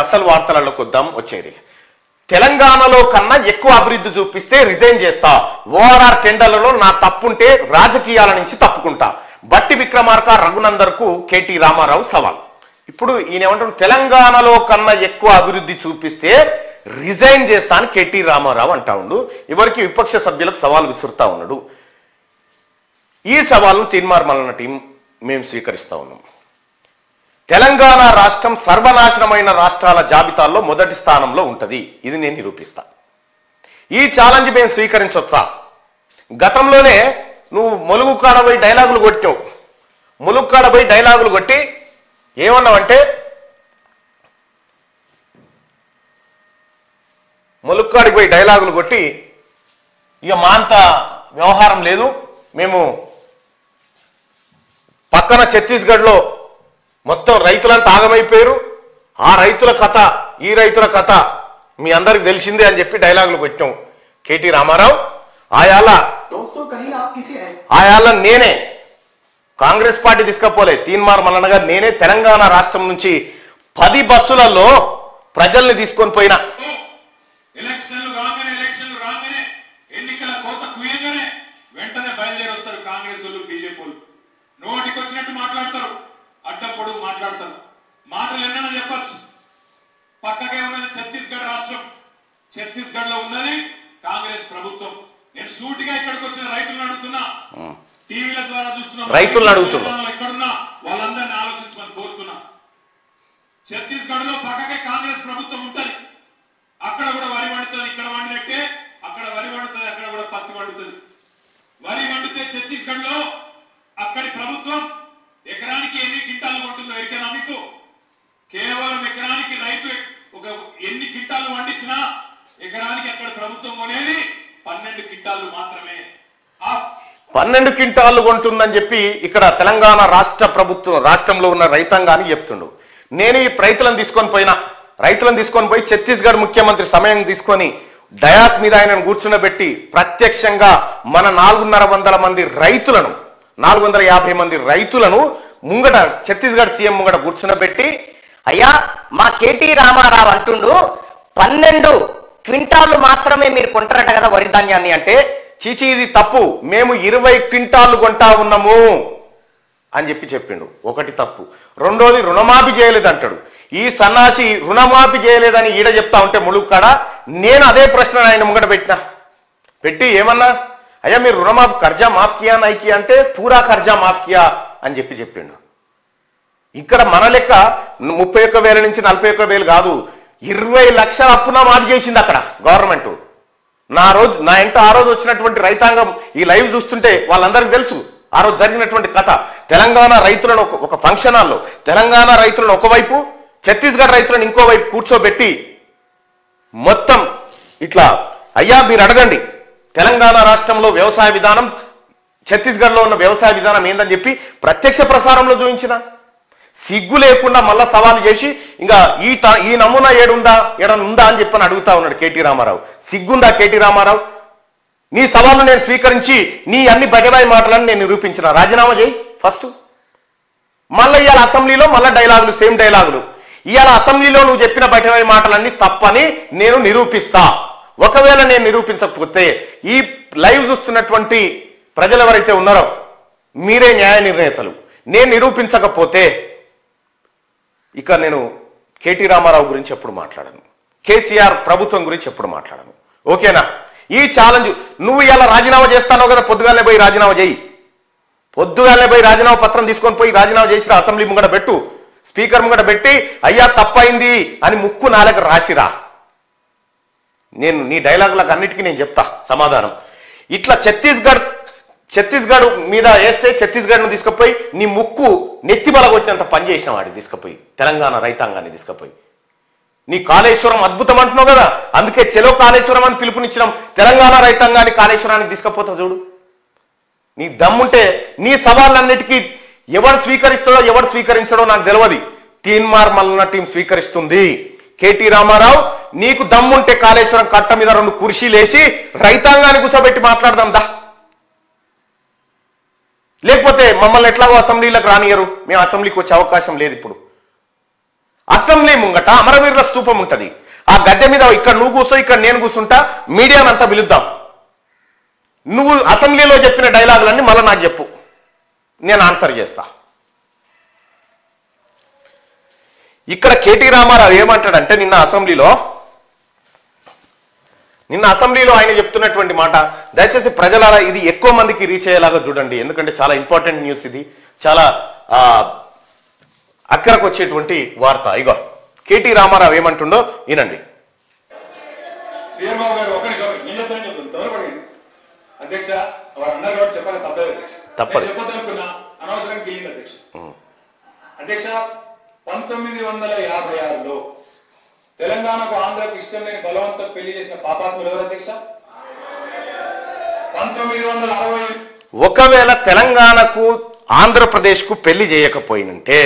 అసలు వార్తలకు వద్దాం వచ్చేది తెలంగాణలో కన్నా ఎక్కువ అభివృద్ధి చూపిస్తే రిజైన్ చేస్తా ఓఆర్ఆర్ టెండర్లలో నా తప్పుంటే రాజకీయాల నుంచి తప్పుకుంటా బట్టి విక్రమార్క రఘునందర్కు కేటీ రామారావు సవాల్ ఇప్పుడు ఈయన ఏమంటాడు తెలంగాణలో కన్నా ఎక్కువ అభివృద్ధి చూపిస్తే రిజైన్ చేస్తా అని కేటీ రామారావు అంటా ఉండు ఎవరికి విపక్ష సభ్యులకు సవాల్ విసురుతా ఉన్నాడు ఈ సవాల్ను తీర్మార్ మల్లన్న టీం మేము స్వీకరిస్తా ఉన్నాం తెలంగాణ రాష్ట్రం సర్వనాశనమైన రాష్ట్రాల జాబితాలో మొదటి స్థానంలో ఉంటుంది ఇది నేను నిరూపిస్తా ఈ ఛాలెంజ్ మేము స్వీకరించవచ్చా గతంలోనే నువ్వు మొలుగు కాడ పోయి డైలాగులు కొట్టావు ములుగు కాడ పోయి డైలాగులు కొట్టి ఏమన్నావంటే ములుగు కాడికి పోయి డైలాగులు కొట్టి ఇక మా అంత వ్యవహారం లేదు మేము పక్కన ఛత్తీస్గఢ్లో మొత్తం రైతులంతా ఆగమైపోయారు ఆ రైతుల కథ ఈ రైతుల కథ మీ అందరికి తెలిసిందే అని చెప్పి డైలాగులు కొట్టాం కేటీ రామారావు ఆయాల दोस्तों कहीं आप किसी ऐसे ఆయాల నేనే కాంగ్రెస్ పార్టీ తీసుకపోలే తీన్మార్ మల్లన్న గారు నేనే తెలంగాణ రాష్ట్రం నుంచి పది బస్సులలో ప్రజల్ని తీసుకొని పోయినా ఎలక్షన్లు రాగానే ఎలక్షన్లు రాగానే ఎన్నికల కోత కుయ్యంగానే వెంటనే బయలుదేరి వస్తారు కాంగ్రెస్ వాళ్ళు బీజేపీ వాళ్ళు నోటికి వచ్చినట్టు మాట్లాడతారు అడ్డప్పుడు మాట్లాడతారు మాటలు ఎన్నైనా చెప్పచ్చు పక్కకే ఉన్నది ఛత్తీస్గఢ్ రాష్ట్రం ఛత్తీస్గఢ్ లో ఉన్నది కాంగ్రెస్ ప్రభుత్వం నేను సూటిగా ఇక్కడికి వచ్చిన రైతులను అడుగుతున్నా టీవీల ద్వారా చూస్తున్నా రైతులను అడుగుతున్నా. తెలంగాణలో ఎక్కడున్నా వాళ్ళందరినీ ఆలోచించమని కోరుతున్నా ఛత్తీస్గఢ్ లో పక్కకే కాంగ్రెస్ ప్రభుత్వం ఉంటది అక్కడ కూడా వరి వండుతుంది ఇక్కడ వండినట్టే అక్కడ వరి వండుతుంది అక్కడ కూడా పత్తి వండుతుంది వరి వండితే ఛత్తీస్గఢ్ లో అక్కడి ప్రభుత్వం ఎకరానికి ఎన్ని క్వింటాలు కొంటుందో ఎరికనా మీకు కేవలం ఎకరానికి రైతు ఒక ఎన్ని క్వింటాలు వండించినా ఎకరానికి అక్కడ ప్రభుత్వం కొనేది పన్నెండు క్వింటాలు మాత్రమే ఆ పన్నెండు క్వింటాళ్ళు కొంటుందని చెప్పి ఇక్కడ తెలంగాణ రాష్ట్ర ప్రభుత్వం రాష్ట్రంలో ఉన్న రైతాంగానికి చెప్తుండు నేను ఈ రైతులను తీసుకొని పోయినా రైతులను తీసుకొని పోయి ఛత్తీస్గఢ్ ముఖ్యమంత్రి సమయం తీసుకొని డయాస్ మీద ఆయనను కూర్చున్నబెట్టి ప్రత్యక్షంగా మన నాలుగున్నర వందల మంది రైతులను నాలుగు వందల యాభై మంది రైతులను ముంగట ఛత్తీస్గఢ్ సీఎం ముంగట కూర్చున్నబెట్టి అయ్యా మా కేటీ రామారావు అంటుండు పన్నెండు క్వింటాలు మాత్రమే మీరు కొంటారట కదా వరి ధాన్యాన్ని అంటే చీచి ఇది తప్పు మేము ఇరవై క్వింటాలు కొంటా ఉన్నాము అని చెప్పి చెప్పిండు ఒకటి తప్పు రెండోది రుణమాఫీ చేయలేదు అంటాడు ఈ సన్నాసి రుణమాఫీ చేయలేదని ఈడ చెప్తా ఉంటే ములుగు కాడ నేను అదే ప్రశ్న ఆయన ముంగట పెట్టినా పెట్టి ఏమన్నా అయ్యా మీరు రుణమాఫీ కర్జా మాఫ్ కియా నైకి అంటే పూరా కర్జా మాఫ్ కియా అని చెప్పి చెప్పిండు ఇక్కడ మన లెక్క ముప్పై ఒక్క వేల నుంచి నలభై ఒక్క వేలు కాదు ఇరవై లక్షల అప్పున మాఫీ చేసింది అక్కడ గవర్నమెంట్ నా రోజు నా ఇంట ఆ రోజు వచ్చినటువంటి రైతాంగం ఈ లైవ్ చూస్తుంటే వాళ్ళందరికీ తెలుసు ఆ రోజు జరిగినటువంటి కథ తెలంగాణ రైతులను ఒక- ఒక ఫంక్షన్ హాల్లో తెలంగాణ రైతులను ఒకవైపు ఛత్తీస్గఢ్ రైతులను ఇంకోవైపు కూర్చోబెట్టి మొత్తం ఇట్లా అయ్యా మీరు అడగండి తెలంగాణ రాష్ట్రంలో వ్యవసాయ విధానం ఛత్తీస్గఢ్లో ఉన్న వ్యవసాయ విధానం ఏందని చెప్పి ప్రత్యక్ష ప్రసారంలో చూపించిన సిగ్గు లేకుండా మళ్ళా సవాలు చేసి ఇంకా ఈ త- ఈ నమూనా ఏడుందా ఏడన్నా ఉందా అని చెప్పని అడుగుతా ఉన్నాడు కేటీ రామారావు సిగ్గుందా కేటీ రామారావు నీ సవాలు నేను స్వీకరించి నీ అన్ని బగబాయి మాటలను నేను నిరూపించిన రాజీనామా చేయి ఫస్ట్ మళ్ళీ ఇవాళ అసెంబ్లీలో మళ్ళీ డైలాగులు సేమ్ డైలాగులు ఇవాళ అసెంబ్లీలో నువ్వు చెప్పిన బయటపై మాటలన్నీ తప్పని నేను నిరూపిస్తా ఒకవేళ నేను నిరూపించకపోతే ఈ లైవ్ చూస్తున్నటువంటి ప్రజలు ఎవరైతే ఉన్నారో మీరే న్యాయ నిర్ణేతలు నేను నిరూపించకపోతే ఇక నేను కేటీ రామారావు గురించి ఎప్పుడు మాట్లాడను కేసీఆర్ ప్రభుత్వం గురించి ఎప్పుడు మాట్లాడను ఓకేనా ఈ ఛాలెంజ్ నువ్వు ఇలా రాజీనామా చేస్తానో కదా పొద్దుగానే పోయి రాజీనామా చేయి పొద్దుగానే పోయి రాజీనామా పత్రం తీసుకొని పోయి రాజీనామా చేసి అసెంబ్లీ ముంగట పెట్టు స్పీకర్ ముంగట పెట్టి అయ్యా తప్పైంది అని ముక్కు నాలుగు రాసిరా నేను నీ డైలాగులకు అన్నిటికీ నేను చెప్తా సమాధానం ఇట్లా ఛత్తీస్గఢ్ ఛత్తీస్గఢ్ మీద వేస్తే ఛత్తీస్గఢ్ను తీసుకుపోయి నీ ముక్కు నెత్తి బలగొట్టినంత పని చేసిన వాడిని తీసుకుపోయి తెలంగాణ రైతాంగాన్ని తీసుకుపోయి నీ కాళేశ్వరం అద్భుతం అంటున్నావు కదా అందుకే చెలో కాళేశ్వరం అని పిలుపునిచ్చినాం తెలంగాణ రైతాంగాన్ని కాళేశ్వరానికి తీసుకుపోతావు చూడు నీ దమ్ముంటే నీ సవాళ్ళన్నిటికీ ఎవరు స్వీకరిస్తాడో ఎవరు స్వీకరించడో నాకు తెలియదు తీన్మార్ మల్లన్న టీం స్వీకరిస్తుంది కేటీ రామారావు నీకు దమ్ముంటే కాళేశ్వరం కట్ట మీద రెండు కుర్చీలేసి రైతాంగాన్ని కూర్చోబెట్టి మాట్లాడదాం దా లేకపోతే మమ్మల్ని ఎట్లాగో అసెంబ్లీలకు రానియరు మేము అసెంబ్లీకి వచ్చే అవకాశం లేదు ఇప్పుడు అసెంబ్లీ ముంగట అమరవీరుల స్తూపం ఉంటది ఆ గద్దె మీద ఇక్కడ నువ్వు కూర్చో ఇక్కడ నేను కూర్చుంటా మీడియాని అంతా పిలుద్దాం నువ్వు అసెంబ్లీలో చెప్పిన డైలాగులన్నీ మళ్ళీ నాకు చెప్పు నేను ఆన్సర్ చేస్తా ఇక్కడ కేటీ రామారావు ఏమంటాడంటే నిన్న అసెంబ్లీలో నిన్న అసెంబ్లీలో ఆయన చెప్తున్నటువంటి మాట దయచేసి ప్రజలారా ఇది ఎక్కువ మందికి రీచ్ అయ్యేలాగా చూడండి ఎందుకంటే చాలా ఇంపార్టెంట్ న్యూస్ ఇది చాలా ఆ, అక్కరకు వచ్చేటువంటి వార్త ఇగో కేటీ రామారావు ఏమంటుండో వినండి సీఎం బాబు గారు ఒక నిమిషం నేను చెప్తాను చెప్తాను తొందరపడింది అధ్యక్ష వారు అన్నారు కాబట్టి చెప్పాలి తప్పలేదు అధ్యక్ష తప్పదు. నేను చెప్పొద్దు అనుకున్నా అనవసరంగా గెలింది అధ్యక్ష అధ్యక్ష పంతొమ్మిది వందల యాభై ఆరులో తెలంగాణకు ఆంధ్రకు ఇష్టం లేని బలవంతం పెళ్లి చేసిన పాపాత్ములు ఎవరు అధ్యక్ష పంతొమ్మిది వందల అరవై ఒకవేళ తెలంగాణకు ఆంధ్రప్రదేశ్కు పెళ్లి చేయకపోయినంటే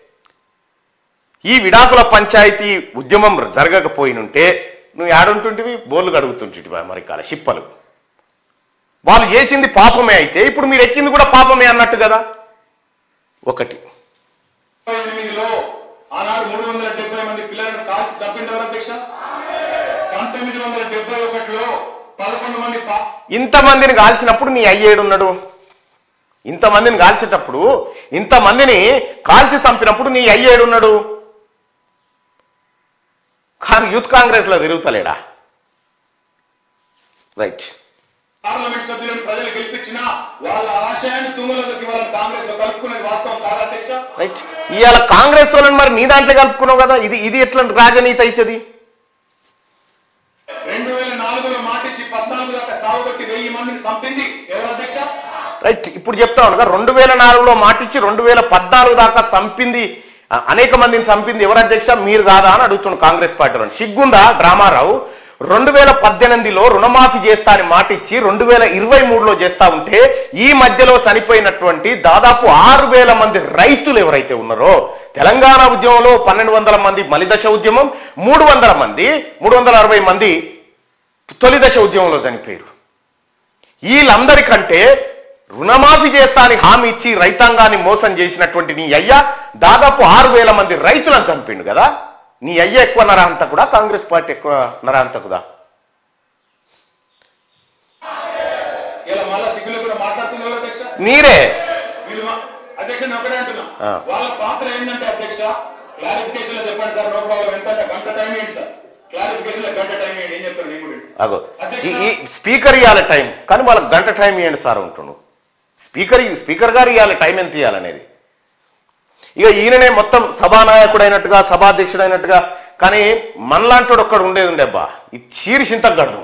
ఈ విడాకుల పంచాయతీ ఉద్యమం జరగకపోయినుంటే నువ్వు ఏడుంటుంటివి బోర్లు కడుగుతుంటివి మరి కాల షిప్పలు వాళ్ళు చేసింది పాపమే అయితే ఇప్పుడు మీరు ఎక్కింది కూడా పాపమే అన్నట్టు కదా ఒకటి ఎనిమిదిలో ఆనాడు మూడు వందల డెబ్బై మంది పిల్లలను కాల్చి చంపింది ఎవరు అధ్యక్ష పంతొమ్మిది వందల డెబ్బై ఒకటిలో పదకొండు మంది పా ఇంతమందిని కాల్చినప్పుడు నీ అయ్యేడున్నాడు ఇంతమందిని కాల్చేటప్పుడు ఇంతమందిని కాల్చి చంపినప్పుడు నీ అయ్యేడున్నాడు కానీ యూత్ కాంగ్రెస్ లో తిరుగుతలేడా రైట్ పార్లమెంట్ సభ్యులను ప్రజలు గెలిపించిన వాళ్ళ ఆశయాన్ని తుంగలోకి వాళ్ళని కాంగ్రెస్ లో కలుపుకునేది వాస్తవం కాదా అధ్యక్ష రైట్ ఇవాళ కాంగ్రెస్ వాళ్ళని మరి నీ దాంట్లో కలుపుకున్నావు కదా ఇది ఇది ఎట్లా రాజనీతి అవుతుంది రెండు వేల నాలుగులో మాటిచ్చి పద్నాలుగు దాకా సాగుబట్టి వెయ్యి మందిని చంపింది ఎవరు అధ్యక్ష రైట్ ఇప్పుడు చెప్తా ఉండగా రెండు వేల నాలుగులో మాటిచ్చి రెండు వేల పద్నాలుగు దాకా సంపింది ఆ, అనేక మందిని సంపింది ఎవరు అధ్యక్ష మీరు కాదా అని అడుగుతున్నాడు కాంగ్రెస్ పార్టీ వాళ్ళు సిగ్గుందా డ్రామారావు రెండు వేల పద్దెనిమిదిలో రుణమాఫీ చేస్తా అని మాటిచ్చి రెండు వేల ఇరవై మూడులో చేస్తా ఉంటే ఈ మధ్యలో చనిపోయినటువంటి దాదాపు ఆరు వేల మంది రైతులు ఎవరైతే ఉన్నారో తెలంగాణ ఉద్యమంలో పన్నెండు వందల మంది మలిదశ ఉద్యమం మూడు వందల మంది మూడు వందల అరవై మంది తొలి దశ ఉద్యమంలో చనిపోయారు వీళ్ళందరికంటే రుణమాఫీ చేస్తా అని హామీ ఇచ్చి రైతాంగాన్ని మోసం చేసినటువంటి నీ అయ్య దాదాపు ఆరు వేల మంది రైతులను చంపిండు కదా నీ అయ్య ఎక్కువ నరహంతకుడా కాంగ్రెస్ పార్టీ ఎక్కువ నరహంతకుదా ఇలా మళ్ళా సిగ్గులో కూడా మాట్లాడుతున్న ఎవరు అధ్యక్ష మీరే వీళ్ళు మా- అధ్యక్ష నేను ఒకటే అంటున్నా ఆ. వాళ్ళ పాత్ర ఏంటంటే అధ్యక్ష క్లారిఫికేషన్ లో చెప్పండి సార్ నో ప్రాబ్లం ఎంత అంటే గంట టైం ఏంటి సార్ క్లారిఫికేషన్ లో గంట టైం ఏంటి ఏం చెప్తాను నేను కూడా అగో ఈ- ఈ స్పీకర్ ఇవ్వాలి టైం కానీ వాళ్ళకి గంట టైం ఇవ్వండి సార్ ఉంటుండు స్పీకర్ స్పీకర్ గారు ఇవ్వాలి టైం ఎంత ఇవ్వాలనేది ఇక ఈయననే మొత్తం సభానాయకుడు అయినట్టుగా సభాధ్యక్షుడు అయినట్టుగా కానీ మనలాంటోడు ఒక్కడు ఉండేది ఉండే అబ్బా ఈ చీరి చింత గడదు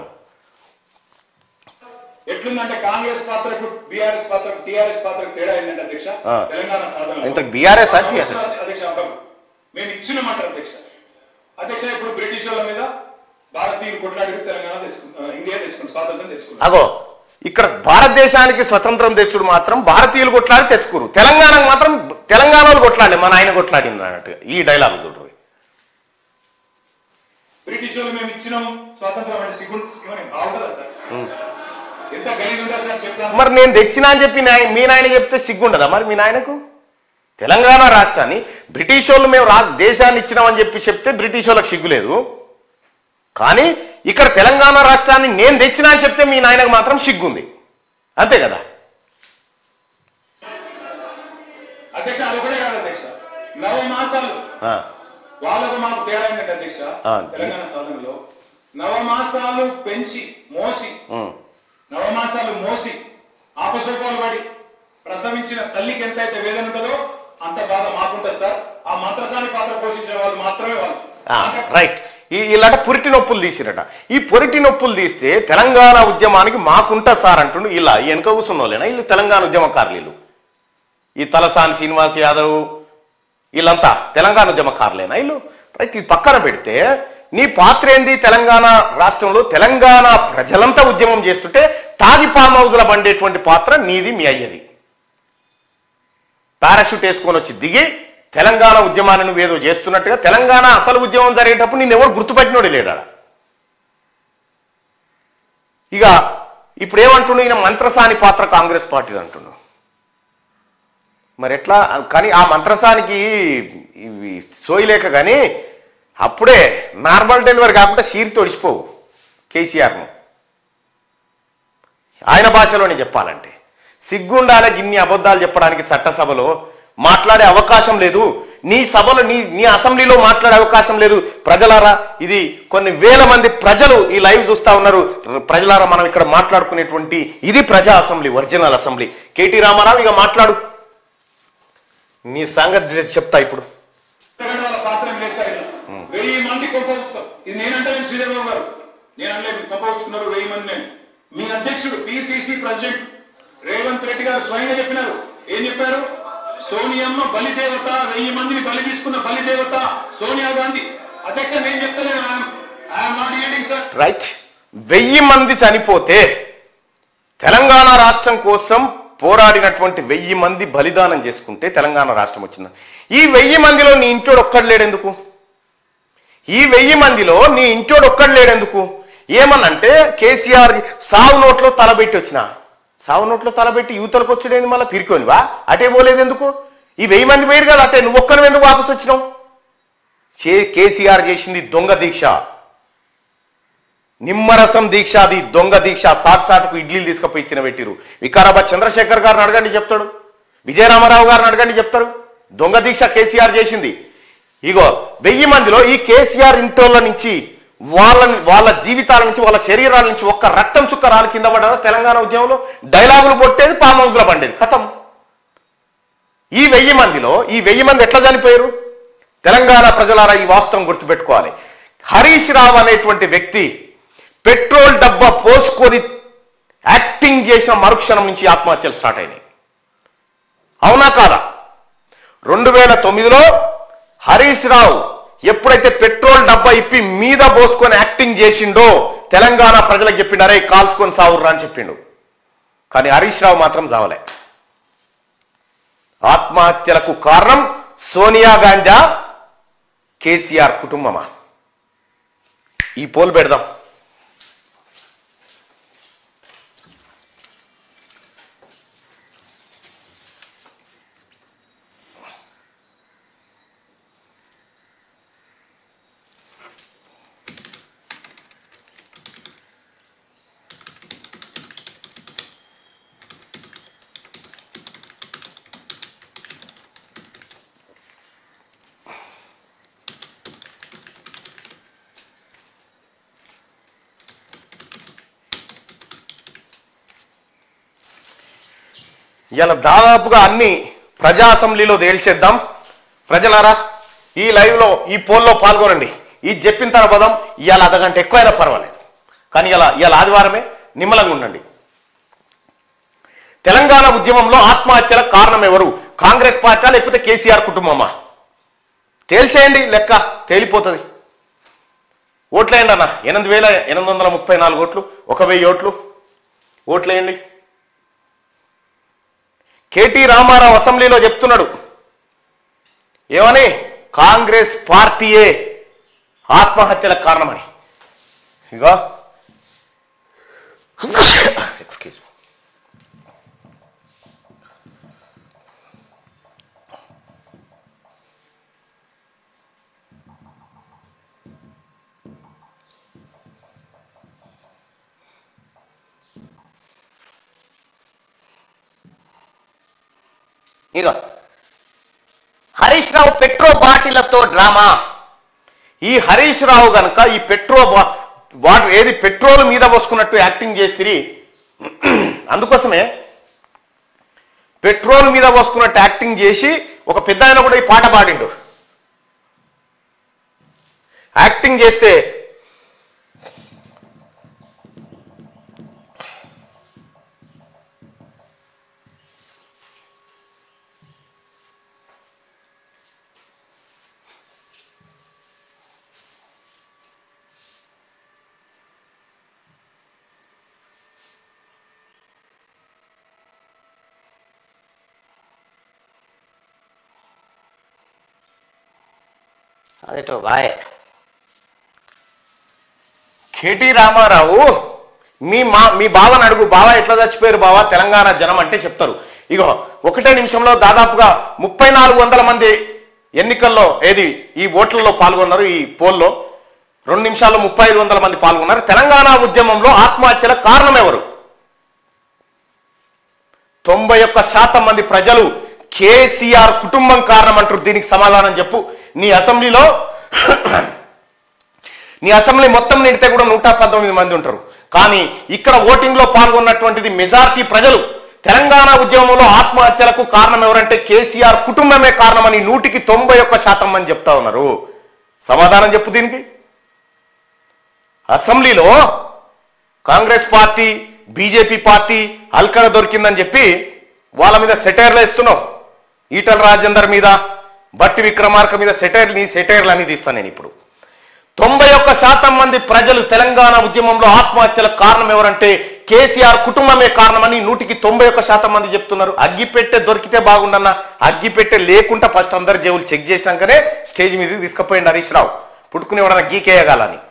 ఎట్లుందంటే కాంగ్రెస్ పాత్రకు బీఆర్ఎస్ పాత్రకు టీఆర్ఎస్ పాత్రకు తేడా ఏంటంటే అధ్యక్ష ఆ. తెలంగాణ సాధన ఇంత బీఆర్ఎస్ ఆ TRS? అధ్యక్ష అబ్బాయి మేము ఇచ్చినామంటారు అధ్యక్ష అధ్యక్ష ఇప్పుడు బ్రిటిష్ వాళ్ళ మీద భారతీయులు కొట్లాడి తెలంగాణ తెచ్చుకుంటాం ఇండియా తెచ్చుకుంటాం స్వాతంత్రం తెచ్చుకుంటాం అగో ఇక్కడ భారతదేశానికి స్వతంత్రం తెచ్చుడు మాత్రం భారతీయులు కొట్లాడి తెచ్చుకోరు తెలంగాణకు మాత్రం తెలంగాణలో కొట్లాడి మన ఆయన కొట్లాడింది అన్నట్టుగా ఈ డైలాగ్ చూడరు బ్రిటిష్ వాళ్ళు మేము ఇచ్చినాం స్వాతంత్రం అంటే సిగ్గు సిగ్గు బాగుంటుందా సార్ ఎంత గలీజ్ ఉంటుంది సార్ చెప్తాను మరి నేను తెచ్చినా అని చెప్పి నాయ- మీ నాయన చెప్తే సిగ్గుండదా మరి మీ నాయనకు తెలంగాణ రాష్ట్రాన్ని బ్రిటిష్ వాళ్ళు మేము రా దేశాన్ని ఇచ్చినామని చెప్పి చెప్తే బ్రిటిష్ వాళ్ళకి సిగ్గులేదు కానీ ఇక్కడ తెలంగాణ రాష్ట్రాన్ని నేను తెచ్చినా అని చెప్తే మీ నాయనకు మాత్రం సిగ్గుంది అంతే కదా అధ్యక్ష అది ఒకటే కాదు అధ్యక్ష నవ మాసాలు ఆ, వాళ్ళకు మాకు తేడా ఏంటంటే అధ్యక్ష ఆ. తెలంగాణ సాధనలో నవమాసాలు పెంచి మోసి ఉమ్. నవమాసాలు మోసి ఆపసోపాలు పడి ప్రసవించిన తల్లికి ఎంతైతే వేదన ఉంటుందో అంత బాధ మాకుంటుంది సార్ ఆ మంత్రసాని పాత్ర పోషించిన వాళ్ళు మాత్రమే వాళ్ళు ఆ, అంత- రైట్ ఈ ఇలాంటి పురిటి నొప్పులు తీసిరట ఈ పురిటి నొప్పులు తీస్తే తెలంగాణ ఉద్యమానికి మాకుంటా సార్ అంటుండు ఇలా ఈ వెనక కూర్చున్నోళ్ళేనా వీళ్ళు తెలంగాణ ఉద్యమకారులు వీళ్ళు ఈ తలసాని శ్రీనివాస్ యాదవ్ వీళ్ళంతా తెలంగాణ ఉద్యమకారులేనా వీళ్ళు రైట్ ఇది పక్కన పెడితే నీ పాత్ర ఏంది తెలంగాణ రాష్ట్రంలో తెలంగాణ ప్రజలంతా ఉద్యమం చేస్తుంటే తాగి ఫామ్ హౌస్ల బండేటువంటి పాత్ర నీది మీ అయ్యది పారాషూట్ వేసుకొని వచ్చి దిగి తెలంగాణ ఉద్యమాన్ని నువ్వేదో చేస్తున్నట్టుగా తెలంగాణ అసలు ఉద్యమం జరిగేటప్పుడు నేను ఎవరు గుర్తుపెట్టినోడు లేడా ఇక ఇప్పుడు ఏమంటుండు ఈయన మంత్రసాని పాత్ర కాంగ్రెస్ పార్టీది అంటుండు మరి ఎట్లా కానీ ఆ మంత్రసానికి ఇవి సోయలేక కానీ అప్పుడే నార్మల్ డెలివరీ కాకుండా సీరి తొడిచిపోవు కేసీఆర్ను ఆయన భాషలోనే చెప్పాలంటే సిగ్గుండాలే గిన్ని అబద్ధాలు చెప్పడానికి చట్టసభలో మాట్లాడే అవకాశం లేదు నీ సభలో నీ నీ అసెంబ్లీలో మాట్లాడే అవకాశం లేదు ప్రజలారా ఇది కొన్ని వేల మంది ప్రజలు ఈ లైవ్ చూస్తా ఉన్నారు ప్రజలారా మనం ఇక్కడ మాట్లాడుకునేటువంటి ఇది ప్రజా assembly original assembly KT Rama Rao ఇక మాట్లాడు నీ సంగతి చెప్తా ఇప్పుడు ఎందుకంటే వాళ్ళ పాత్ర లేదు సార్ ఇలా. వెయ్యి మంది కొంపవుచ్చుకో ఇది నేనంటే శ్రీదేవి గారు నేను అనలేదు కొంపవుచ్చుకున్నారు వెయ్యి మంది నేను మీ అధ్యక్షుడు పిసిసి ప్రెసిడెంట్ రేవంత్ రెడ్డి గారు స్వయంగా చెప్పినారు ఏం చెప్పారు సోనియమ్మ బలిదేవత వెయ్యి మందిని బలి తీసుకున్న బలిదేవత సోనియా గాంధీ అధ్యక్ష నేను చెప్తలేను I'm not yielding sir right వెయ్యి మంది చనిపోతే తెలంగాణ రాష్ట్రం కోసం పోరాడినటువంటి వెయ్యి మంది బలిదానం చేసుకుంటే తెలంగాణ రాష్ట్రం వచ్చింది ఈ వెయ్యి మందిలో నీ ఇంటోడు ఒక్కడు లేడెందుకు ఈ వెయ్యి మందిలో నీ ఇంటోడు ఒక్కడు లేడెందుకు ఏమనంటే కేసీఆర్ సావు నోట్లో తలబెట్టి వచ్చిన సావు నోట్లో తలబెట్టి యువతలకు వచ్చుడేంది మళ్ళీ పిరికోనివా అటే పోలేదు ఎందుకు ఈ వెయ్యి మంది పోయారు కదా అటే నువ్వు ఒక్కరు ఎందుకు వాపసు వచ్చినావు చే- కేసీఆర్ చేసింది దొంగ దీక్ష నిమ్మరసం దీక్ష అది దొంగ దీక్ష సాట్ సాటుకు ఇడ్లీలు తీసుకుపోయి తినబెట్టిరు వికారాబాద్ చంద్రశేఖర్ గారిని అడగండి చెప్తాడు విజయరామారావు గారిని అడగండి చెప్తారు దొంగ దీక్ష కేసీఆర్ చేసింది ఇగో వెయ్యి మందిలో ఈ కేసీఆర్ ఇంటోళ్ళ నుంచి వాళ్ళ వాళ్ళ జీవితాల నుంచి వాళ్ళ శరీరాల నుంచి ఒక్క రక్తం సుక్క రాళ్ళు కింద పడ్డారా తెలంగాణ ఉద్యమంలో డైలాగులు కొట్టేది పామౌజుల పండేది కథం ఈ వెయ్యి మందిలో ఈ వెయ్యి మంది ఎట్లా చనిపోయారు తెలంగాణ ప్రజలారా ఈ వాస్తవం గుర్తుపెట్టుకోవాలి హరీష్ రావు అనేటువంటి వ్యక్తి పెట్రోల్ డబ్బా పోసుకొని యాక్టింగ్ చేసిన మరుక్షణం నుంచి ఆత్మహత్యలు స్టార్ట్ అయినాయి అవునా కాదా రెండు వేల తొమ్మిదిలో హరీష్ రావు ఎప్పుడైతే పెట్రోల్ డబ్బా ఇప్పి మీద పోసుకొని యాక్టింగ్ చేసిండో తెలంగాణ ప్రజలకు చెప్పిండారే కాల్చుకొని సావుర్రా అని చెప్పిండు కానీ హరీష్ రావు మాత్రం చావలే ఆత్మహత్యలకు కారణం సోనియా గాంధీ కేసీఆర్ కుటుంబమా ఈ పోల్ పెడదాం ఇలా దాదాపుగా అన్ని ప్రజా అసెంబ్లీలో తేల్చేద్దాం ప్రజలారా ఈ లైవ్లో ఈ పోల్లో పాల్గొనండి ఈ చెప్పిన తన పదం ఇవాళ అర్ధగంట ఎక్కువైనా పర్వాలేదు కానీ ఇలా ఇవాళ ఆదివారమే నిమ్మలంగా ఉండండి తెలంగాణ ఉద్యమంలో ఆత్మహత్యల కారణం ఎవరు కాంగ్రెస్ పార్టీ లేకపోతే కేసీఆర్ కుటుంబమా తేల్చేయండి లెక్క తేలిపోతుంది ఓట్లేయండి అన్న ఎనిమిది వేల ఎనిమిది వందల ముప్పై నాలుగు ఓట్లు ఒక వెయ్యి ఓట్లు ఓట్లేయండి కేటీ రామారావు అసెంబ్లీలో చెప్తున్నాడు ఏమని కాంగ్రెస్ పార్టీయే ఆత్మహత్యలకు కారణమని ఇగో ఎక్స్క్యూజ్ ఇగో హరీష్ రావు పెట్రో బాటిలతో డ్రామా ఈ హరీష్ రావు గనక ఈ పెట్రో బా- వాటర్ ఏది పెట్రోల్ మీద పోసుకున్నట్టు యాక్టింగ్ చేసిరి అందుకోసమే పెట్రోల్ మీద పోసుకున్నట్టు యాక్టింగ్ చేసి ఒక పెద్ద ఆయన కూడా ఈ పాట పాడిండు యాక్టింగ్ చేస్తే అదేటో బాయ్ కేటీ రామారావు మీ మా మీ బావని అడుగు బావ ఎట్లా చచ్చిపోయారు బావ తెలంగాణ జనం అంటే చెప్తారు ఇగో ఒకటే నిమిషంలో దాదాపుగా ముప్పై నాలుగు వందల మంది ఎన్నికల్లో ఏది ఈ ఓట్లలో పాల్గొన్నారు ఈ పోల్లో రెండు నిమిషాల్లో ముప్పై ఐదు వందల మంది పాల్గొన్నారు తెలంగాణ ఉద్యమంలో ఆత్మహత్యల కారణం ఎవరు తొంభై ఒక్క శాతం మంది ప్రజలు కేసీఆర్ కుటుంబం కారణం అంటారు దీనికి సమాధానం చెప్పు నీ అసెంబ్లీలో నీ అసెంబ్లీ మొత్తం నిడితే కూడా నూట పంతొమ్మిది మంది ఉంటారు కానీ ఇక్కడ ఓటింగ్ లో పాల్గొన్నటువంటిది మెజార్టీ ప్రజలు తెలంగాణ ఉద్యమంలో ఆత్మహత్యలకు కారణం ఎవరంటే కేసీఆర్ కుటుంబమే కారణమని నూటికి తొంభై ఒక్క శాతం మంది చెప్తా ఉన్నారు సమాధానం చెప్పు దీనికి అసెంబ్లీలో కాంగ్రెస్ పార్టీ బీజేపీ పార్టీ అల్కన దొరికిందని చెప్పి వాళ్ళ మీద సెటైర్లు వేస్తున్నావు ఈటల రాజేందర్ మీద బట్టి విక్రమార్క మీద సెటైర్లు నీ సెటైర్లు అని తీస్తాను నేను ఇప్పుడు తొంభై ఒక్క శాతం మంది ప్రజలు తెలంగాణ ఉద్యమంలో ఆత్మహత్యలకు కారణం ఎవరంటే కేసీఆర్ కుటుంబమే కారణమని నూటికి తొంభై ఒక్క శాతం మంది చెప్తున్నారు అగ్గిపెట్టె దొరికితే బాగుండన్న అగ్గిపెట్టె లేకుండా ఫస్ట్ అందరి జేబులు చెక్ చేశాకనే స్టేజ్ మీదకి తీసుకుపోయింది హరీష్ రావు పుట్టుకుని ఎవడన్నా గీకేయగాలని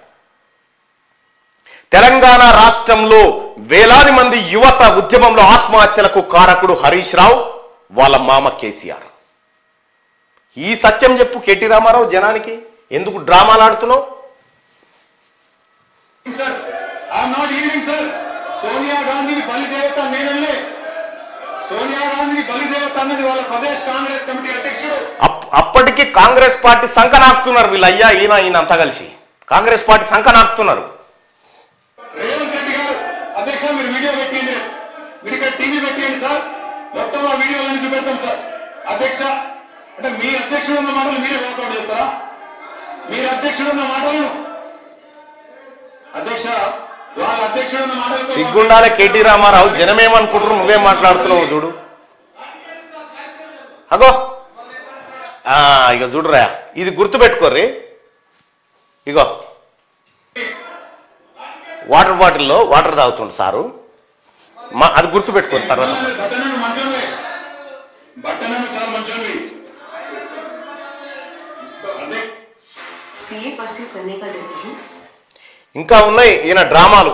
తెలంగాణ రాష్ట్రంలో వేలాది మంది యువత ఉద్యమంలో ఆత్మహత్యలకు కారకుడు హరీష్ రావు వాళ్ళ మామ కేసీఆర్ ఈ సత్యం చెప్పు కేటీ రామారావు జనానికి ఎందుకు డ్రామాలు ఆడుతున్నావు sir I'm not yielding sir Sonia గాంధీని బలిదేవత నేనలే సోనియా గాంధీని బలిదేవత అన్నది వాళ్ళ ప్రదేశ్ కాంగ్రెస్ కమిటీ అధ్యక్షుడు అప్- అప్పటికి కాంగ్రెస్ పార్టీ సంఖ నాకుతున్నారు వీళ్ళు అయ్యా ఈయన ఈయన అంతా కలిసి కాంగ్రెస్ పార్టీ సంఖ నాకుతున్నారు రేవంత్ రెడ్డి గారు అధ్యక్ష మీరు వీడియో పెట్టింది మీరు ఇక్కడ టీవీ పెట్టింది సార్ మొత్తం ఆ వీడియోలన్నీ చూపెడతాం సార్ అధ్యక్ష అంటే మీ అధ్యక్షుడు ఉన్న మాటలు మీరే వర్కౌట్ చేస్తారా మీరు అధ్యక్షుడు ఉన్న మాటలను అధ్యక్ష వాళ్ళ అధ్యక్షుడు ఉన్న మాటలతో సిగ్గుండాలే కేటీ రామారావు జనమేమనుకుంటారు నువ్వేం మాట్లాడుతున్నావు చూడు అగో ఆ, ఇక చూడురా ఇది గుర్తుపెట్టుకోర్రి ఇగో వాటర్ బాటిల్లో వాటర్ తాగుతుండు సారు మా అది గుర్తుపెట్టుకోరు తర్వాత బట్టనను మంచోన్లే బట్టనను చాలా మంచోన్వి అదే सीए परस्यू करने का डिसीजन ఇంకా ఉన్నాయి ఈయన డ్రామాలు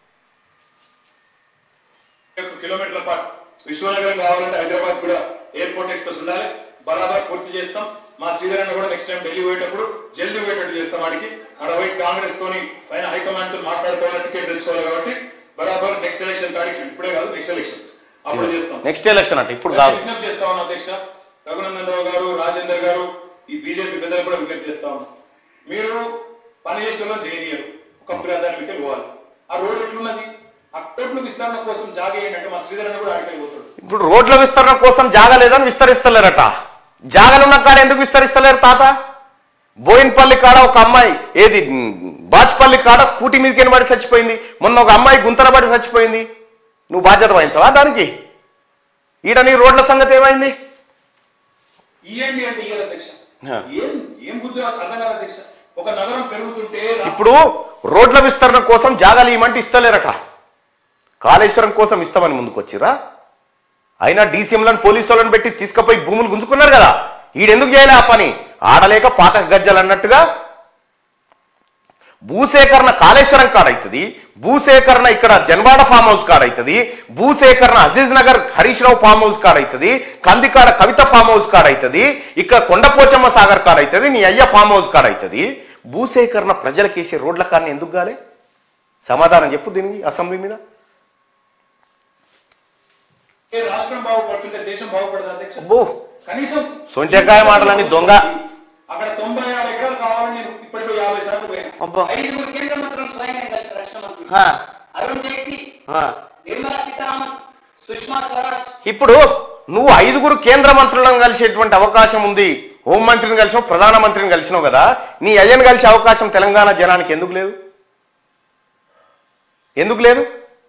ఒక కిలోమీటర్ల పాటు విశ్వనగరం కావాలంటే హైదరాబాద్ కూడా ఎయిర్పోర్ట్ ఎక్స్ప్రెస్ ఉండాలి బరాబర్ పూర్తి చేస్తాం మా శ్రీధర్ అన్న కూడా నెక్స్ట్ టైం ఢిల్లీ పోయేటప్పుడు జల్దీ పోయేటట్టు చేస్తాం వాడికి ఆడ పోయి కాంగ్రెస్ తోని పైన హైకమాండ్ తో మాట్లాడుకోవాలి టికెట్ తెచ్చుకోవాలి కాబట్టి బరాబర్ నెక్స్ట్ ఎలక్షన్ కాడికి ఇప్పుడే కాదు నెక్స్ట్ ఎలక్షన్ అప్పుడు చేస్తాం నెక్స్ట్ ఎలక్షన్ అంటే ఇప్పుడు కాదు విజ్ఞప్తి చేస్తా ఉన్నాం అధ్యక్ష రఘునందన్ రావు గారు రాజేందర్ గారు ఈ బీజేపీ పెద్దలు కూడా విజ్ఞప్తి చేస్తా ఉన్నాం మీరు పని చేసిన చేయనీయరు ఒక ప్రాధాన్యతకి పోవాలి ఆ రోడ్ ఎట్లున్నది ఆ కోట్లు విస్తరణ కోసం జాగేయండి అంటే మా శ్రీధరన్ కూడా ఆడికి పోతాడు ఇప్పుడు రోడ్ల విస్తరణ కోసం జాగా లేదని విస్తరిస్తలేరట జాగలున్న కాడ ఎందుకు విస్తరిస్తలేరు తాత బోయిన్పల్లి కాడ ఒక అమ్మాయి ఏది ఉమ్, బాచ్పల్లి కాడ స్కూటీ మీదకి పడి చచ్చిపోయింది మొన్న ఒక అమ్మాయి గుంతల పడి చచ్చిపోయింది నువ్వు బాధ్యత వహించవా దానికి ఈడ నీ రోడ్ల సంగతి ఏమైంది ఇయ్యండి అంటే ఇయ్యారు అధ్యక్ష హ. ఏం ఏం బుద్ధి నాకు అర్థం కాదు అధ్యక్ష ఒక నగరం పెరుగుతుంటే రా- ఇప్పుడు రోడ్ల విస్తరణ కోసం జాగాలు ఇవ్వమంటే ఇస్తలేరట కాళేశ్వరం కోసం ఇస్తామని ముందుకు వచ్చిరా అయినా డీసీఎంలను పోలీసు వాళ్ళని పెట్టి తీసుకుపోయి భూములు గుంజుకున్నారు కదా ఈడెందుకు చేయలే ఆ పని ఆడలేక పాత గజ్జలు అన్నట్టుగా భూసేకరణ కాళేశ్వరం కాడైతుంది భూసేకరణ ఇక్కడ జన్వాడ ఫామ్ హౌస్ కాడైతుంది భూసేకరణ అజీజ్ నగర్ హరీష్ రావు ఫామ్ హౌస్ కాడైతుంది కందికాడ కవిత ఫామ్ హౌస్ కాడైతుంది ఇక్కడ కొండపోచమ్మ సాగర్ కాడైతుంది నీ అయ్య ఫామ్ హౌస్ కాడైతుంది భూసేకరణ ప్రజలకేసే రోడ్ల కారణం ఎందుకు కాలే సమాధానం చెప్పు దీనికి అసెంబ్లీ మీద ఏ రాష్ట్రం బాగుపడుతుంటే దేశం బాగుపడదు అధ్యక్ష అబ్బో కనీసం సొంటకాయ మాటలని దొంగ. అక్కడ తొంభై ఆరు ఎకరాలు కావాలని నేను ఇప్పటికీ యాభై సార్లు పోయాను అబ్బా ఐదుగురు కేంద్ర మంత్రులు స్వయంగా కలిసి రక్షణ మంత్రి ఆ, అరుణ్ జైట్లీ ఆ. నిర్మలా సీతారామన్ సుష్మా స్వరాజ్ ఇప్పుడు నువ్వు ఐదుగురు కేంద్ర మంత్రులను కలిసేటువంటి అవకాశం ఉంది హోంమంత్రిని కలిసినావు ప్రధానమంత్రిని కలిసినావు కదా నీ అయ్యను కలిసే అవకాశం తెలంగాణ జనానికి ఎందుకు లేదు ఎందుకు లేదు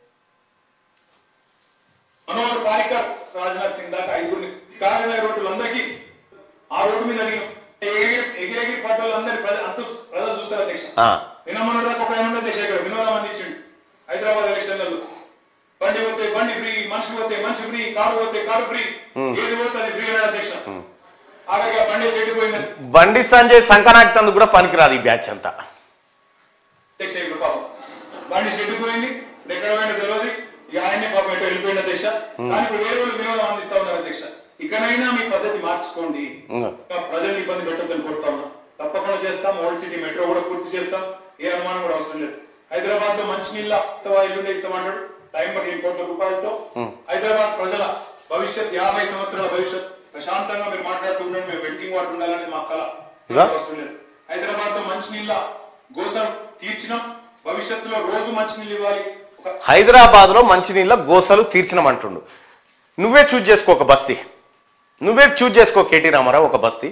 మనోహర్ పారికర్ రాజ్నాథ్ సింగ్ దాకా ఐదుగురిని కారణమైన రోడ్లందరికీ ఆ రోడ్డు మీద నేను ఎగిరి ఎగిరెగిరి పడ్డ వాళ్ళందరి ప్రజలు అంత ప్రజలు చూస్తారు అధ్యక్ష ఆ. నిన్న మొన్న దాకా ఒక ఆయన ఉండే అధ్యక్ష ఇక్కడ వినోదం అందించిండు హైదరాబాద్ ఎలక్షన్లలో బండి పోతే బండి ఫ్రీ మనిషి పోతే మనిషి ఫ్రీ కారు పోతే కారు ఫ్రీ ఏది పోతే అది ఫ్రీ అన్నాడు అధ్యక్ష ఆఖరికి ఆ బండి చెడిపోయిందని బండి సంజయ్ సంకనాక్తందుకు కూడా పనికిరాదు ఈ బ్యాచ్ అంతా అధ్యక్ష ఇప్పుడు పాపం బండి చెడిపోయింది ఇప్పుడు ఎక్కడ పోయిందో తెలియదు ఇక ఆయనే పాపం ఎటో వెళ్ళిపోయిన అధ్యక్ష కానీ ఇప్పుడు వేరే వాళ్ళు వినోదం అందిస్తా ఉన్నారు అధ్యక్ష ఇకనైనా మీ పద్ధతి మార్చుకోండి ఉం. ఇంకా ప్రజల్ని ఇబ్బంది పెట్టొద్దని కోరుతా ఉన్నాం తప్పకుండా చేస్తాం ఓల్డ్ సిటీ మెట్రో కూడా పూర్తి చేస్తాం ఏ అనుమానం కూడా అవసరం లేదు హైదరాబాద్ లో మంచి నీళ్ళ ఇస్తావా ఇల్లు ఇస్తామంటాడు టైం పదిహేను కోట్ల రూపాయలతో హైదరాబాద్ ప్రజల భవిష్యత్ యాభై సంవత్సరాల భవిష్యత్ ప్రశాంతంగా మీరు మాట్లాడుతూ ఉండండి మేము వెంటింగ్ వాటర్ ఉండాలని మా కళ ఇదా? అవసరం లేదు హైదరాబాద్ లో మంచి నీళ్ళ గోసం తీర్చినాం భవిష్యత్తులో రోజు మంచి నీళ్ళు ఇవ్వాలి ఒక హైదరాబాద్ లో మంచినీళ్ళ గోసలు తీర్చినమంటుండు నువ్వే చూజ్ చేసుకో ఒక బస్తీ నువ్వే చూజ్ చేసుకో కేటీ రామారావు ఒక బస్తీ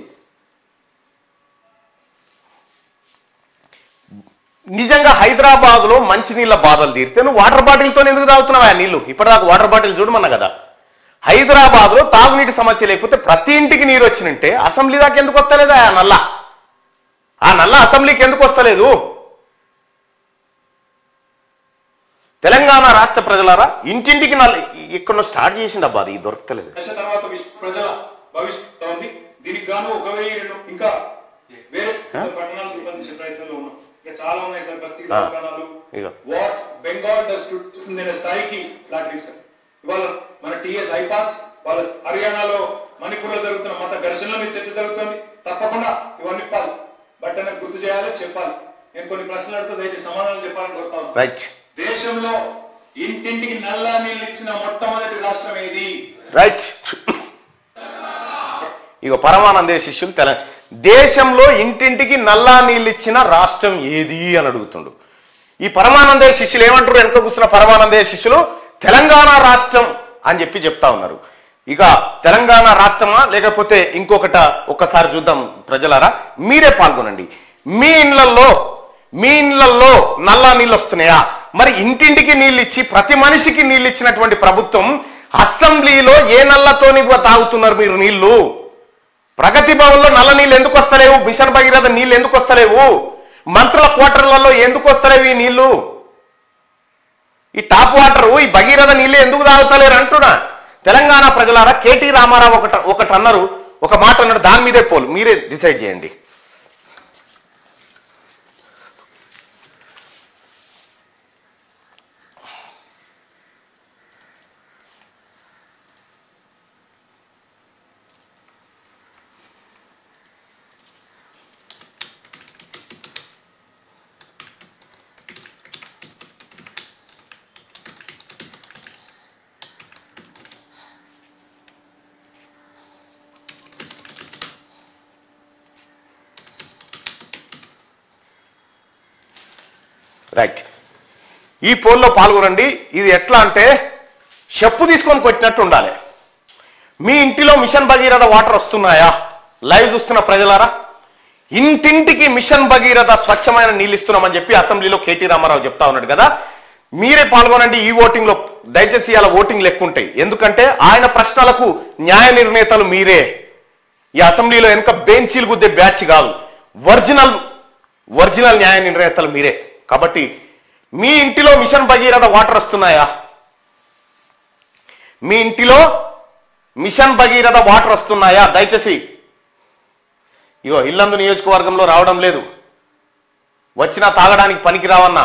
నిజంగా హైదరాబాద్ లో మంచినీళ్ళ బాధలు తీరితే నువ్వు వాటర్ బాటిల్తో ఎందుకు తాగుతున్నావు ఆ నీళ్లు ఇప్పటిదాకా వాటర్ బాటిల్ చూడమన్నా కదా హైదరాబాద్ లో తాగునీటి సమస్య లేకపోతే ప్రతి ఇంటికి నీరు వచ్చినంటే అసెంబ్లీ దాకా ఎందుకు వస్తలేదా ఆ నల్ల ఆ నల్ల అసెంబ్లీకి ఎందుకు వస్తలేదు తెలంగాణ రాష్ట్ర ప్రజలారా ఇంటింటికి నల్ల ఇక్కడ స్టార్ట్ చేసిండబ్బా అది దొరకలేదు దశ తర్వాత విశ్వ ప్రజల భవిష్యత్తు ఉంది దీనికి గాను ఒక వెయ్యి రెండు ఇంకా వేరే పట్టణాలు రూపొందించే ప్రయత్నంలో ఉన్నాం ఇంకా చాలా ఉన్నాయి సార్ బస్తీ ఆ. పట్టణాలు ఇగో. వాట్ బెంగాల్ డస్ చూస్తుందనే స్థాయికి ఫ్లాట్ ఇస్తారు ఇవాళ మన టిఎస్ ఐపాస్ వాళ్ళ హర్యానాలో మణిపూర్ లో జరుగుతున్న మత ఘర్షణల మీద చర్చ జరుగుతుంది తప్పకుండా ఇవన్నీ ఇప్పాలి బట్ నాకు గుర్తు చేయాలి చెప్పాలి నేను కొన్ని ప్రశ్నలు అడిగితే దయచేసి సమాధానం చెప్పాలని కోరుతా ఉన్నాను. రైట్ దేశంలో ఇంటింటికి నల్ల నీళ్ళు ఇచ్చిన మొట్టమొదటి రాష్ట్రం ఏది రైట్ ఇక పరమానందే శిష్యులు తెల దేశంలో ఇంటింటికి నల్లా నీళ్ళు ఇచ్చిన రాష్ట్రం ఏది అని అడుగుతుండు ఈ పరమానందే శిష్యులు ఏమంటారు వెనక కూర్చున్న పరమానందే శిష్యులు తెలంగాణ రాష్ట్రం అని చెప్పి చెప్తా ఉన్నారు ఇక తెలంగాణ రాష్ట్రమా లేకపోతే ఇంకొకట ఒక్కసారి చూద్దాం ప్రజలారా మీరే పాల్గొనండి మీ ఇళ్లలో మీ ఇళ్లలో నల్లా నీళ్ళు వస్తున్నాయా మరి ఇంటింటికి నీళ్ళు ఇచ్చి ప్రతి మనిషికి నీళ్ళు ఇచ్చినటువంటి ప్రభుత్వం అసెంబ్లీలో ఏ నల్లతోని తాగుతున్నారు మీరు నీళ్లు ప్రగతి భవన్లో నల్ల నీళ్ళు ఎందుకు వస్తలేవు మిషన్ భగీరథ నీళ్ళు ఎందుకు వస్తలేవు మంత్రుల క్వార్టర్లలో ఎందుకు వస్తలేవు ఈ నీళ్లు ఈ టాప్ వాటర్ ఈ భగీరథ నీళ్ళు ఎందుకు తాగుతలేరు అంటున్నా తెలంగాణ ప్రజలారా కేటీ రామారావు ఒకట ఒకటి అన్నారు ఒక మాట అన్నాడు దాని మీదే పోలు మీరే డిసైడ్ చేయండి రైట్ ఈ పోల్లో పాల్గొనండి ఇది ఎట్లా అంటే చెప్పు తీసుకొని కొట్టినట్టు ఉండాలి మీ ఇంటిలో మిషన్ భగీరథ వాటర్ వస్తున్నాయా లైవ్ చూస్తున్న ప్రజలారా ఇంటింటికి మిషన్ భగీరథ స్వచ్ఛమైన నీళ్ళు ఇస్తున్నామని చెప్పి అసెంబ్లీలో కేటీ రామారావు చెప్తా ఉన్నాడు కదా మీరే పాల్గొనండి ఈ ఓటింగ్ లో దయచేసి ఇలా ఓటింగ్ లెక్కుంటాయి ఎందుకంటే ఆయన ప్రశ్నలకు న్యాయ నిర్ణేతలు మీరే ఈ అసెంబ్లీలో వెనుక బెంచీలు గుద్దే బ్యాచ్ కాదు ఒరిజినల్ ఒరిజినల్ న్యాయ నిర్ణేతలు మీరే కాబట్టి మీ ఇంటిలో మిషన్ భగీరథ వాటర్ వస్తున్నాయా మీ ఇంటిలో మిషన్ భగీరథ వాటర్ వస్తున్నాయా దయచేసి ఇగో ఇల్లందు నియోజకవర్గంలో రావడం లేదు వచ్చినా తాగడానికి పనికి రావన్నా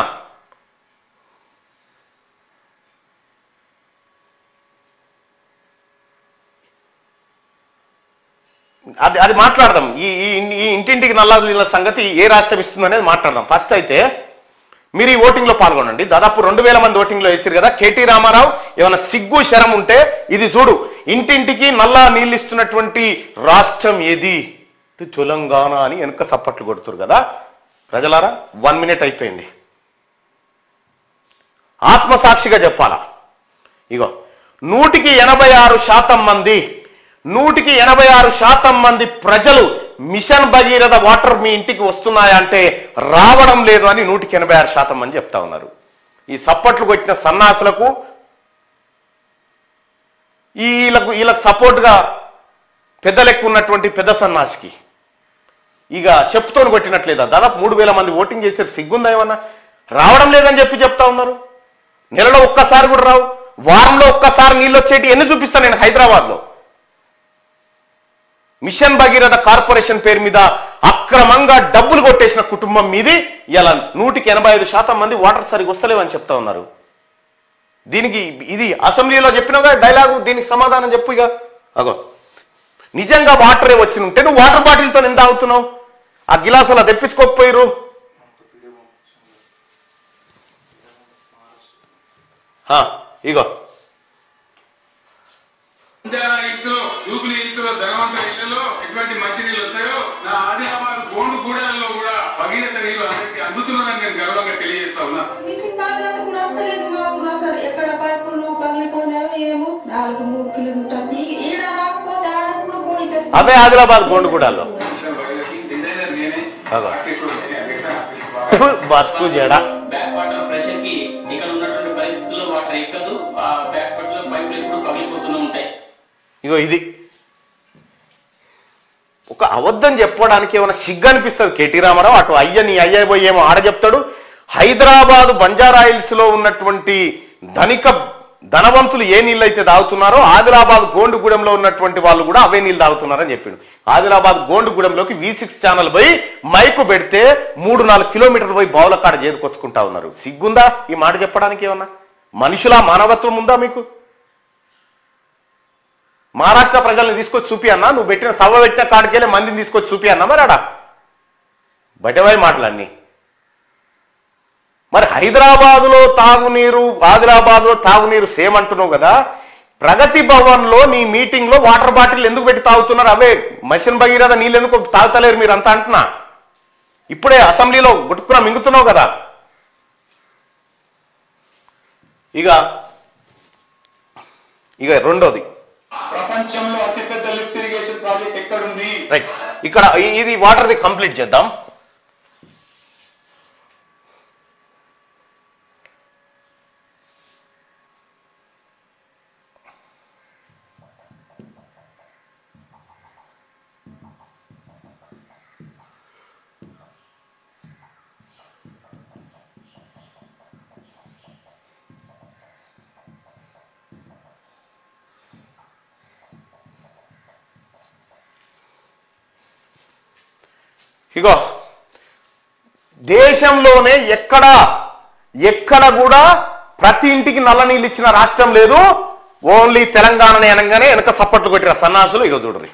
అది అది మాట్లాడదాం ఈ ఈ- ఈ ఇంటింటికి నల్ల నీళ్ళ సంగతి ఏ రాష్ట్రం ఇస్తుంది అనేది మాట్లాడదాం ఫస్ట్ అయితే మీరు ఈ ఓటింగ్ లో పాల్గొనండి దాదాపు రెండు వేల మంది ఓటింగ్ లో వేసారు కదా కేటీ రామారావు ఏమైనా సిగ్గు శరం ఉంటే ఇది చూడు ఇంటింటికి నల్లా నీళ్ళు ఇస్తున్నటువంటి రాష్ట్రం ఏది ఇది తెలంగాణ అని వెనక సప్పట్లు కొడుతురు కదా ప్రజలారా వన్ మినిట్ అయిపోయింది ఆత్మసాక్షిగా చెప్పాలా ఇగో నూటికి ఎనభై ఆరు శాతం మంది నూటికి ఎనభై ఆరు శాతం మంది ప్రజలు మిషన్ భగీరథ వాటర్ మీ ఇంటికి వస్తున్నాయా అంటే రావడం లేదు అని నూటికి ఎనభై ఆరు శాతం మంది చెప్తా ఉన్నారు ఈ సప్పట్లు కొట్టిన సన్నాసులకు ఈ వీళ్ళకు వీళ్ళకు సపోర్ట్గా పెద్ద లెక్క ఉన్నటువంటి పెద్ద సన్నాసికి ఇక చెప్పుతోని కొట్టినట్లేదా దాదాపు మూడు వేల మంది ఓటింగ్ చేశారు సిగ్గుందా ఏమన్నా రావడం లేదని చెప్పి చెప్తా ఉన్నారు నెలలో ఒక్కసారి కూడా రావు వారంలో ఒక్కసారి నీళ్ళు వచ్చేటి ఎన్ని చూపిస్తాను నేను హైదరాబాద్లో మిషన్ భగీరథ కార్పొరేషన్ పేరు మీద అక్రమంగా డబ్బులు కొట్టేసిన కుటుంబం మీది ఇలా నూటికి ఎనభై ఐదు శాతం మంది వాటర్ సరిగా వస్తలేవని చెప్తా ఉన్నారు దీనికి ఇది అసెంబ్లీలో చెప్పినావుగా డైలాగు దీనికి సమాధానం చెప్పు ఇక అగో నిజంగా వాటరే వచ్చి ఉంటే నువ్వు వాటర్ బాటిల్తో ఎంత తాగుతున్నావు ఆ గిలాస్ అలా తెప్పించుకోకపోయిరు హా, ఇగో ఇందిరా ఇల్లులో జూబ్లీ ఇల్లులో ధనవంతుల ఇళ్లలో ఎటువంటి మంచి నీళ్ళు వస్తాయో నా ఆదిలాబాద్ గోండు గూడెలలో కూడా భగీరథ నీళ్లు అందరికీ అందుతున్నదని నేను గర్వంగా తెలియజేస్తా ఉన్నా మిషన్ కాగలకు కూడా వస్తలేదు మా ఊరు అసలు ఎక్కడ పైపులు పగిలిపోయినాయో ఏమో నాలుగు మూడు కిలోమీటర్లు ఈ- ఈడ రాకపోతే ఆడ కూడా పోయి తెస్తా. అవే ఆదిలాబాద్ గోండుగూడాల్లో మిషన్ భగీరథి డిజైనర్ నేనే అదో. ఆర్కిటెక్ట్ నేనే అధ్యక్ష నాకు తెలుసు బాగా. బతుకు జడ బ్యాక్ వాటర్ ప్రెషర్ కి ఇక్కడ ఉన్నటువంటి పరిస్థితుల్లో వాటర్ ఎక్కదు ఆ బ్యాక్ వాటర్ పైపులు ఎప్పుడు పగిలిపోతూనే ఉంటాయి ఇగో ఇది ఒక అబద్ధం చెప్పడానికి ఏమైనా సిగ్గు అనిపిస్తుంది కేటీ రామారావు అటు అయ్య నీ అయ్య పోయి ఏమో ఆడ చెప్తాడు హైదరాబాద్ బంజారాయిల్స్ లో ఉన్నటువంటి ధనిక ధనవంతులు ఏ నీళ్ళు అయితే తాగుతున్నారో ఆదిలాబాద్ గోండుగూడెంలో ఉన్నటువంటి వాళ్ళు కూడా అవే నీళ్ళు తాగుతున్నారని చెప్పిండు ఆదిలాబాద్ గోండుగూడెంలోకి వి సిక్స్ ఛానల్ పోయి మైకు పెడితే మూడు నాలుగు కిలోమీటర్లు పోయి బావుల కాడ చేదుకొచ్చుకుంటా ఉన్నారు సిగ్గుందా ఈ మాట చెప్పడానికి ఏమన్నా మనుషుల మానవత్వం ఉందా మీకు మహారాష్ట్ర ప్రజల్ని తీసుకొచ్చి చూపి అన్నా నువ్వు పెట్టిన సభ పెట్టిన కాడికెళ్ళి మందిని తీసుకొచ్చి చూపి అన్నా మరి ఆడ బయటవాయి మాటలన్నీ మరి హైదరాబాదులో తాగునీరు ఆదిలాబాద్లో తాగునీరు సేమ్ అంటున్నావు కదా ప్రగతి భవన్ లో నీ మీటింగ్ లో వాటర్ బాటిల్ ఎందుకు పెట్టి తాగుతున్నారు అవే మషన్ భగీరథ నీళ్ళు ఎందుకు తాగుతలేరు మీరు అంతా అంటున్నా ఇప్పుడే అసెంబ్లీలో గుట్టుకున్నా మింగుతున్నావు కదా ఇక ఇక రెండోది ప్రపంచంలో అతిపెద్ద లిఫ్ట్ ఇరిగేషన్ ప్రాజెక్ట్ ఎక్కడుంది రైట్ ఇక్కడ ఇ- ఇది వాటర్ది కంప్లీట్ చేద్దాం ఇగో దేశంలోనే ఎక్కడ ఎక్కడ కూడా ప్రతి ఇంటికి నల్ల నీళ్ళు ఇచ్చిన రాష్ట్రం లేదు ఓన్లీ తెలంగాణనే అనగానే వెనక సప్పట్లు కొట్టిన సన్నాసులు ఇగో చూడరి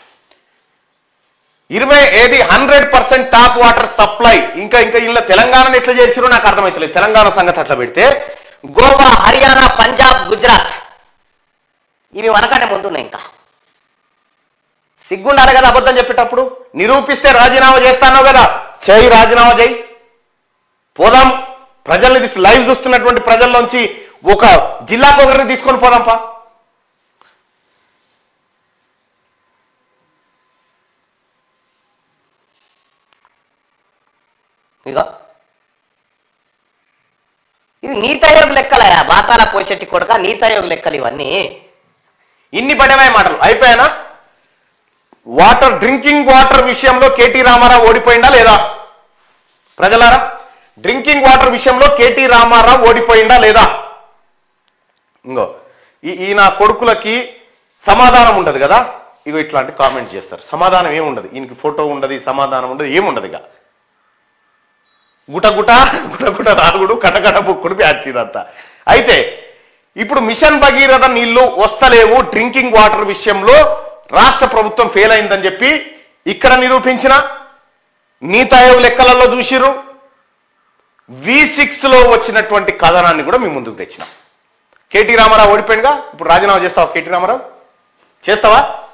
ఇరవై ఏది hundred percent tap water supply ఇంకా ఇంకా ఇలా తెలంగాణను ఎట్లా చేసిరో నాకు అర్థమవుతలేదు తెలంగాణ సంగతి అట్లా పెడితే గోవా హర్యానా పంజాబ్ గుజరాత్ ఇవి మనకంటే ముందున్నాయి ఇంకా సిగ్గుండాలి కదా అబద్ధం చెప్పేటప్పుడు నిరూపిస్తే రాజీనామా చేస్తానో కదా చేయి రాజీనామా చేయి పోదాం ప్రజల్ని తీసుకు లైవ్ చూస్తున్నటువంటి ప్రజల్లోంచి ఒక జిల్లాకు ఒకరిని తీసుకొని పోదాంపా ఇగో ఇది నీతయోగ లెక్కలయా బాతాల పోషెట్టి కొడక నీతయోగ లెక్కలు ఇవన్నీ ఇన్ని పడమే మాటలు అయిపోయానా వాటర్ డ్రింకింగ్ వాటర్ విషయంలో కేటీ రామారావు ఓడిపోయిందా లేదా ప్రజలారా డ్రింకింగ్ వాటర్ విషయంలో కేటీ రామారావు ఓడిపోయిందా లేదా ఇంకో ఈ ఈ నా కొడుకులకి సమాధానం ఉండదు కదా ఇగో ఇట్లాంటి కామెంట్ చేస్తారు సమాధానం ఏముండదు ఈయనకి ఫోటో ఉండదు సమాధానం ఉండదు ఏముండదు ఇక గుట గుట గుట గుట నాలుగుడు కటకట బుక్కుడు బ్యాచ్ ఇదంతా అయితే ఇప్పుడు మిషన్ భగీరథ నీళ్లు వస్తలేవు డ్రింకింగ్ వాటర్ విషయంలో రాష్ట్ర ప్రభుత్వం ఫెయిల్ అయిందని చెప్పి ఇక్కడ నిరూపించిన నీతి ఆయోగ్ లెక్కలలో చూసిరు వి సిక్స్ లో వచ్చినటువంటి కథనాన్ని కూడా మీ ముందుకు తెచ్చినాం కేటీ రామారావు ఓడిపోయిందిగా ఇప్పుడు రాజీనామా చేస్తావా కేటీ రామారావు చేస్తావా